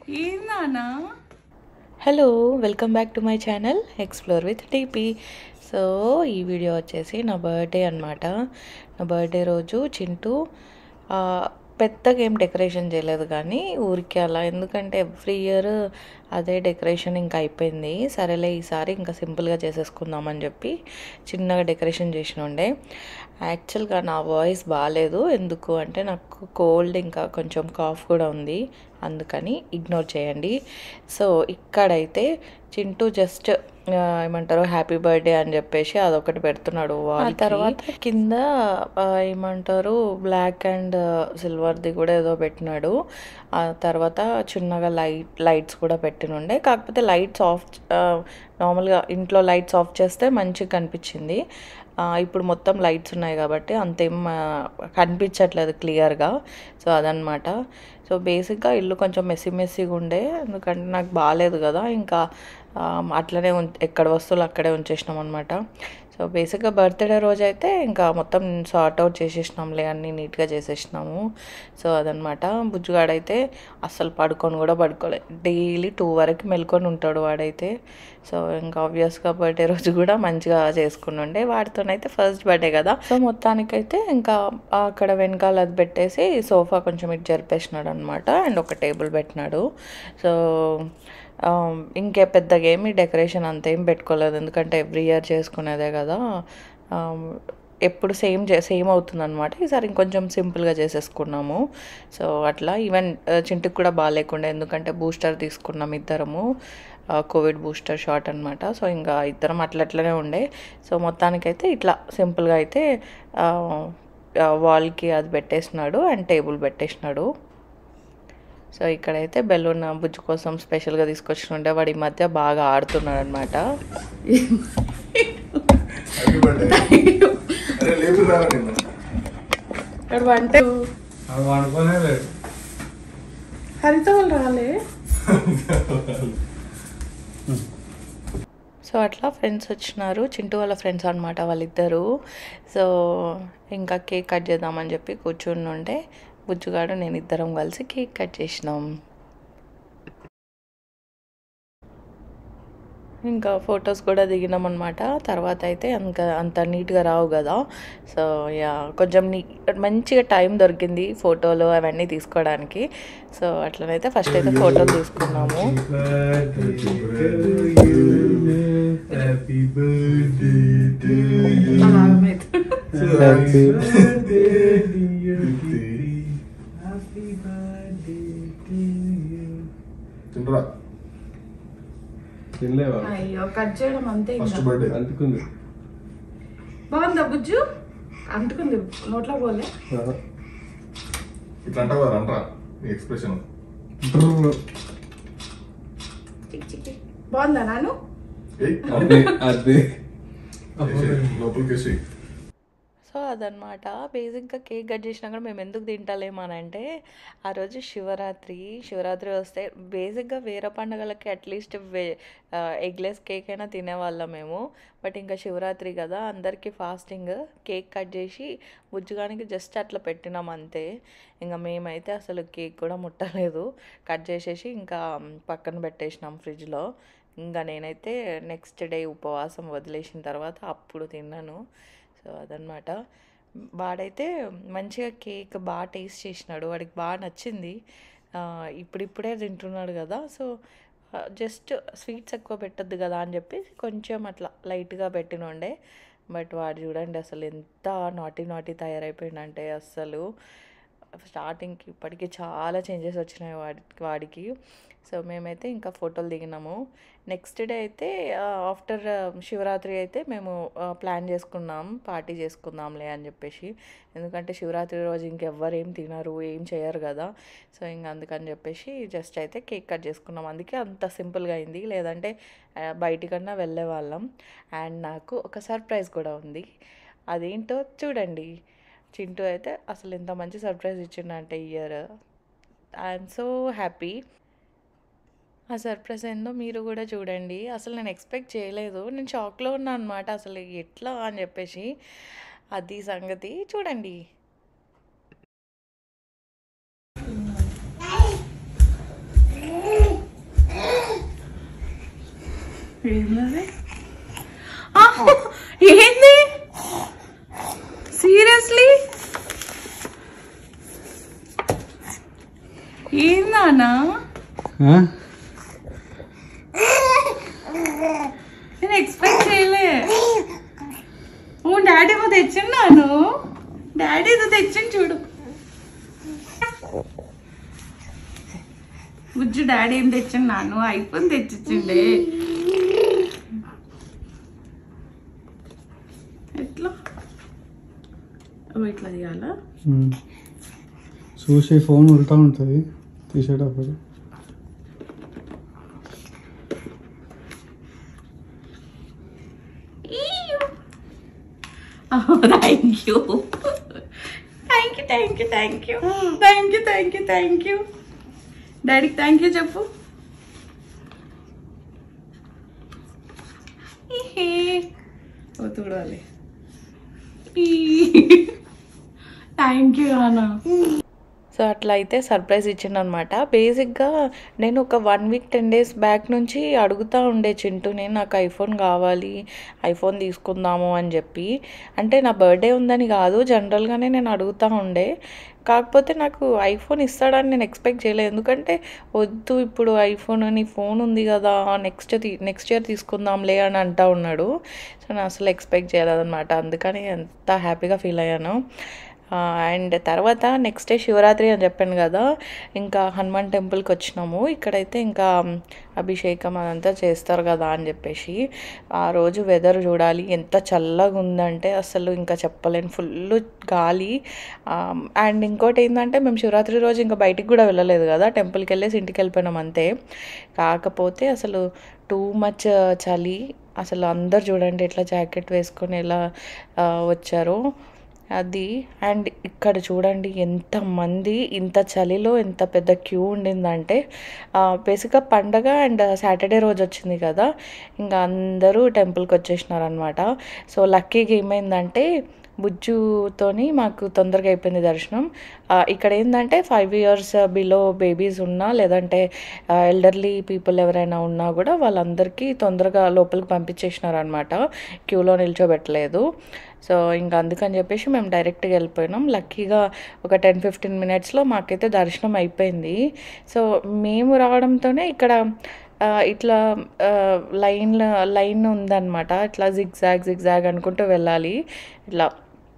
ఏందానా hello welcome back to my channel explore with TP so ఈ video వచ్చేసి నా birthday అనమాట నా బర్త్డే రోజు చింటూ ఆ, పెద్దగా ఏం డెకరేషన్ చేయలేదు కానీ ఊరికే అలా ఎందుకంటే ఎవ్రీ ఇయర్ అదే డెకరేషన్ ఇంకా అయిపోయింది సరేలే ఈసారి ఇంకా సింపుల్గా చేసేసుకుందామని చెప్పి చిన్నగా డెకరేషన్ చేసిన ఉండే యాక్చువల్గా నా వాయిస్ బాగాలేదు ఎందుకు అంటే నాకు కోల్డ్ ఇంకా కొంచెం కాఫ్ కూడా ఉంది అందుకని ఇగ్నోర్ చేయండి సో ఇక్కడైతే చింటూ జస్ట్ ఏమంటారు హ్యాపీ బర్త్డే అని చెప్పేసి అదొకటి పెడుతున్నాడు ఆ తర్వాత కింద ఆ, ఏమంటారు బ్లాక్ అండ్ సిల్వర్ది కూడా ఏదో పెట్టినాడు ఆ తర్వాత చిన్నగా లైట్ లైట్స్ కూడా పెట్టినుండే కాకపోతే లైట్స్ ఆఫ్ నార్మల్గా ఇంట్లో లైట్స్ ఆఫ్ చేస్తే మంచిగా కనిపించింది ఆ, ఇప్పుడు మొత్తం లైట్స్ ఉన్నాయి కాబట్టి అంతేం ఆ, కనిపించట్లేదు క్లియర్గా సో అదనమాట సో బేసిక్గా ఇల్లు కొంచెం మెస్సీ మెస్సీగా ఉండే ఎందుకంటే నాకు బాగాలేదు కదా ఇంకా ఆ, అట్లనే ఉం ఎక్కడ వస్తువులు అక్కడే ఉంచేసినాం అనమాట సో బేసిక్గా బర్త్డే రోజు అయితే ఇంకా మొత్తం సార్ట్ అవుట్ చేసేసినాంలే అన్నీ నీట్గా చేసేసినాము సో అదనమాట బుజ్జుగాడైతే అస్సలు పడుకొని కూడా పడుకోలే డైలీ టూ వరకు మెల్కొని ఉంటాడు వాడైతే సో ఇంకా ఆబ్వియస్గా బర్త్డే రోజు కూడా మంచిగా చేసుకుని వాడితోనైతే ఫస్ట్ బర్త్డే కదా సో మొత్తానికైతే ఇంకా అక్కడ వెనకాల అది పెట్టేసి సోఫా కొంచెం ఇటు జరిపేసినాడు అనమాట అండ్ ఒక టేబుల్ పెట్టినాడు సో ఆ, ఇంకే పెద్దగా ఏమి డెకరేషన్ అంతేం పెట్టుకోలేదు ఎందుకంటే ఎవ్రీ ఇయర్ చేసుకునేదే కదా ఆ, ఎప్పుడు సేమ్ సేమ్ అవుతుంది అనమాట ఈసారి ఇంకొంచెం సింపుల్గా చేసేసుకున్నాము సో అట్లా ఈవెన్ చింటికి కూడా బాగాలేకుండా ఎందుకంటే బూస్టర్ తీసుకున్నాం ఇద్దరము కోవిడ్ బూస్టర్ షాట్ అనమాట సో ఇంకా ఇద్దరం అట్లా అట్లనే ఉండే సో మొత్తానికైతే ఇట్లా సింపుల్గా అయితే వాల్కి అది పెట్టేసినాడు అండ్ టేబుల్ పెట్టేసినాడు సో ఇక్కడైతే బెలూన్ బుజ్జు కోసం స్పెషల్గా తీసుకొచ్చుకుంటే వాడు ఈ మధ్య బాగా ఆడుతున్నాడు అనమాట హ్యాపీ బర్త్డే అరే లేపు రావా నిన్ను అంటే అది వండుకోనే లేదు హరిత వాళ్ళు రాలే సో అట్లా ఫ్రెండ్స్ వచ్చినారు చింటూ వాళ్ళ ఫ్రెండ్స్ అనమాట వాళ్ళిద్దరు సో ఇంకా కేక్ కట్ చేద్దామని చెప్పి కూర్చుని ఉండే బుజ్జుగాడు నేను ఇద్దరం కలిసి కేక్ కట్ చేసినాం ఇంకా ఫొటోస్ కూడా దిగినాం అనమాట తర్వాత అయితే అంత అంత నీట్గా రావు కదా సో యా కొంచెం నీ మంచిగా టైం దొరికింది ఫోటోలు అవన్నీ తీసుకోవడానికి సో అట్లనైతే ఫస్ట్ అయితే ఫోటోలు తీసుకున్నాము హ్యాపీ బర్త్డే టు యూ అలాగైతే. తింటరా తినలేవా అయ్యో కట్ చేయడం అంతే ఫస్ట్ ఇంకా బర్త్డే అంటుకుంది బాగుందా బుజ్జు అంటుకుంది నోట్లో పోలే ఆహా. ఇట్లా అంటావు కదా అంటరా నీ ఎక్స్ప్రెషన్ చిక్ చిక్ చిక్. బాగుందా నాను అదే అదే లోపలికి వేసి సో అదనమాట బేసిక్గా కేక్ కట్ చేసినా కూడా మేము ఎందుకు తింటలేము అని అంటే ఆ రోజు శివరాత్రి శివరాత్రి వస్తే బేసిక్గా వేరే పండుగలకి అట్లీస్ట్ వే ఎగ్లెస్ కేక్ అయినా తినేవాళ్ళం మేము బట్ ఇంకా శివరాత్రి కదా అందరికీ ఫాస్టింగ్ కేక్ కట్ చేసి బుజ్జుగానికి జస్ట్ అట్లా పెట్టినాం అంతే ఇంకా మేమైతే అసలు కేక్ కూడా ముట్టలేదు కట్ చేసేసి ఇంకా పక్కన పెట్టేసినాం ఫ్రిడ్జ్లో ఇంకా నేనైతే నెక్స్ట్ డే ఉపవాసం వదిలేసిన తర్వాత అప్పుడు తిన్నాను సో అదనమాట వాడైతే మంచిగా కేక్ బాగా టేస్ట్ చేసినాడు వాడికి బాగా నచ్చింది ఆ, ఇప్పుడిప్పుడే తింటున్నాడు కదా సో జస్ట్ స్వీట్స్ ఎక్కువ పెట్టద్దు కదా అని చెప్పి కొంచెం అట్లా లైట్గా పెట్టినుండే బట్ వాడు చూడండి అసలు ఎంత నాటి నాటి తయారైపోయిందంటే అస్సలు స్టార్టింగ్కి ఇప్పటికి చాలా చేంజెస్ వచ్చినాయి వాడి వాడికి సో మేమైతే ఇంకా ఫోటోలు దిగినాము నెక్స్ట్ డే అయితే ఆఫ్టర్ శివరాత్రి అయితే మేము ప్లాన్ చేసుకున్నాం పార్టీ చేసుకుందాంలే అని చెప్పేసి ఎందుకంటే శివరాత్రి రోజు ఇంకెవ్వరు ఏం తినరు ఏం చేయరు కదా సో ఇంకా అందుకని చెప్పేసి జస్ట్ అయితే కేక్ కట్ చేసుకున్నాం అందుకే అంత సింపుల్గా అయింది లేదంటే ఆ, బయటికన్నా వెళ్ళే వాళ్ళం అండ్ నాకు ఒక సర్ప్రైజ్ కూడా ఉంది అదేంటో చూడండి చింటూ అయితే అసలు ఎంత మంచి సర్ప్రైజ్ ఇచ్చిండంటే ఇయర్ ఐఎమ్ సో హ్యాపీ ఆ సర్ప్రైజ్ ఏందో మీరు కూడా చూడండి అసలు నేను ఎక్స్పెక్ట్ చేయలేదు నేను షాక్లో ఉన్నా అనమాట అసలు ఎట్లా అని చెప్పేసి అది సంగతి చూడండి ఏంది ఆ, ఏంది సీరియస్లీ ఏందానా నేను ఎక్స్పెక్ట్ చేయలే ఓ డాడీ ఏమో తెచ్చిండాను డాడీ ఏదో తెచ్చిండు చూడు బుజ్జు డాడీ ఏం తెచ్చిండాను ఐఫోన్ తెచ్చిచ్చిండే ఎట్లా ఓ ఇట్లా తీయాలా చూసి ఫోన్ ఉల్టా ఉంటుంది తీసేటప్పుడు thank you thank you thank you thank you thank you thank you thank you డాడీకి థ్యాంక్ యూ చెప్పు ఈహే. ఓ చూడాలి థ్యాంక్ యూ అన్నా సో అట్లా అయితే సర్ప్రైజ్ ఇచ్చిండు అనమాట బేసిక్గా నేను ఒక one week ten days back నుంచి అడుగుతూ ఉండే చింటూని నాకు ఐఫోన్ కావాలి ఐఫోన్ తీసుకుందాము అని చెప్పి అంటే నా బర్త్డే ఉందని కాదు జనరల్గానే నేను అడుగుతూ ఉండే కాకపోతే నాకు ఐఫోన్ ఇస్తాడని నేను ఎక్స్పెక్ట్ చేయలేదు ఎందుకంటే వద్దు ఇప్పుడు ఐఫోన్ నీ ఫోన్ ఉంది కదా నెక్స్ట్ నెక్స్ట్ ఇయర్ తీసుకుందాంలే అని అంటా ఉన్నాడు సో నేను అసలు ఎక్స్పెక్ట్ చేయలేదు అనమాట అందుకని ఎంత హ్యాపీగా ఫీల్ అయ్యాను అండ్ తర్వాత నెక్స్ట్ డే శివరాత్రి అని చెప్పాను కదా ఇంకా హనుమాన్ టెంపుల్కి వచ్చినాము ఇక్కడైతే ఇంకా అభిషేకం అదంతా చేస్తారు కదా అని చెప్పేసి ఆ రోజు వెదర్ చూడాలి ఎంత చల్లగా ఉందంటే అసలు ఇంకా చెప్పలేను ఫుల్ గాలి అండ్ ఇంకోటి ఏంటంటే మేము శివరాత్రి రోజు ఇంకా బయటికి కూడా వెళ్ళలేదు కదా టెంపుల్కి వెళ్ళేసి ఇంటికి వెళ్ళిపోయినాం అంతే కాకపోతే అసలు టూ మచ్ చలి అసలు అందరు చూడండి ఎట్లా జాకెట్ వేసుకొని ఎలా ఆ, వచ్చారో అది అండ్ ఇక్కడ చూడండి ఎంతమంది ఇంత చలిలో ఎంత పెద్ద క్యూ ఉండిందంటే బేసిక్గా పండగ అండ్ సాటర్డే రోజు వచ్చింది కదా ఇంకా అందరూ టెంపుల్కి వచ్చేసినారనమాట సో లక్కీగా ఏమైందంటే బుజ్జుతోని మాకు తొందరగా అయిపోయింది దర్శనం ఆ, ఇక్కడ ఏంటంటే ఫైవ్ ఇయర్స్ బిలో బేబీస్ ఉన్నా లేదంటే ఎల్డర్లీ పీపుల్ ఎవరైనా ఉన్నా కూడా వాళ్ళందరికీ తొందరగా లోపలికి పంపించేసినారు అనమాట క్యూలో నిల్చోబెట్టలేదు సో ఇంకా అందుకని చెప్పేసి మేము డైరెక్ట్గా వెళ్ళిపోయినాం లక్కీగా ఒక టెన్ ఫిఫ్టీన్ మినిట్స్లో మాకైతే దర్శనం అయిపోయింది సో మేము రావడంతోనే ఇక్కడ ఆ, ఇట్లా ఆ, లైన్ లైన్ ఉందన్నమాట ఇట్లా జిగ్జాగ్ జిగ్జాగ్ అనుకుంటూ వెళ్ళాలి ఇట్లా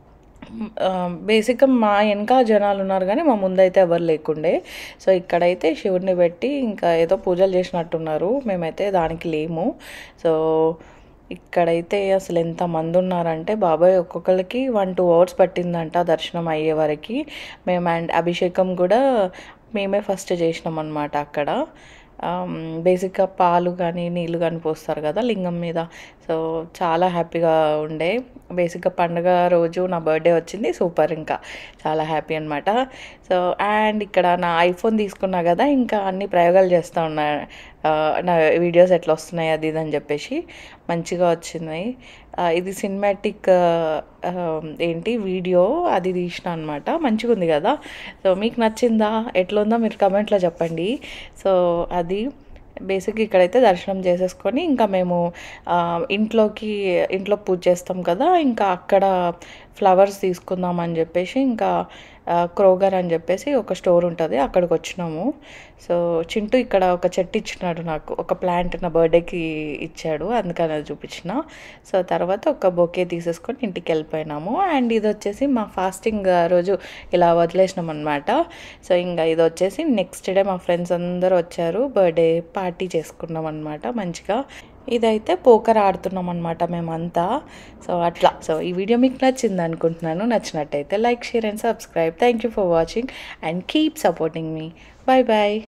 బేసిక్గా మా వెనక జనాలు ఉన్నారు కానీ మా ముందైతే ఎవరు లేకుండే సో ఇక్కడైతే శివుడిని పెట్టి ఇంకా ఏదో పూజలు చేసినట్టున్నారు మేమైతే దానికి లేము సో ఇక్కడైతే అసలు ఎంతమంది ఉన్నారంటే బాబాయ్ ఒక్కొక్కరికి వన్ టూ అవర్స్ పట్టిందంట దర్శనం అయ్యే వరకు మేము అండ్ అభిషేకం కూడా మేమే ఫస్ట్ చేసినాం అనమాట అక్కడ బేసిక్గా పాలు కానీ నీళ్ళు కానీ పోస్తారు కదా లింగం మీద సో చాలా హ్యాపీగా ఉండే బేసిక్గా పండుగ రోజు నా బర్త్డే వచ్చింది సూపర్ ఇంకా చాలా హ్యాపీ అనమాట సో అండ్ ఇక్కడ నా ఐఫోన్ తీసుకున్నా కదా ఇంకా అన్ని ప్రయోగాలు చేస్తూ ఉన్నా ఆ, నా వీడియోస్ ఎట్లా వస్తున్నాయి అది ఇది అని చెప్పేసి మంచిగా వచ్చినాయి ఆ, ఇది సినిమాటిక్ ఏంటి వీడియో అది తీసిన అనమాట మంచిగా ఉంది కదా సో మీకు నచ్చిందా ఎట్లా ఉందో మీరు కమెంట్లో చెప్పండి సో అది బేసిక్ ఇక్కడైతే దర్శనం చేసేసుకొని ఇంకా మేము ఆ, ఇంట్లోకి ఇంట్లో పూజ చేస్తాం కదా ఇంకా అక్కడ ఫ్లవర్స్ తీసుకుందాం అని చెప్పేసి ఇంకా ఆ, క్రోగర్ అని చెప్పేసి ఒక స్టోర్ ఉంటుంది అక్కడికి వచ్చినాము సో చింటూ ఇక్కడ ఒక చెట్టు ఇచ్చినాడు నాకు ఒక ప్లాంట్ నా బర్త్డేకి ఇచ్చాడు అందుకని అది చూపించిన సో తర్వాత ఒక బొకే తీసేసుకొని ఇంటికి వెళ్ళిపోయినాము అండ్ ఇది వచ్చేసి మా ఫాస్టింగ్ రోజు ఇలా వదిలేసినాం అనమాట సో ఇంకా ఇది వచ్చేసి నెక్స్ట్ డే మా ఫ్రెండ్స్ అందరూ వచ్చారు బర్త్డే పార్టీ చేసుకున్నాం అనమాట మంచిగా ఇదైతే పోకర్ ఆడుతున్నాం అనమాట మేమంతా సో అట్లా సో ఈ వీడియో మీకు నచ్చింది అనుకుంటున్నాను నచ్చినట్టయితే like share and subscribe thank you for watching and keep supporting మీ బాయ్ బాయ్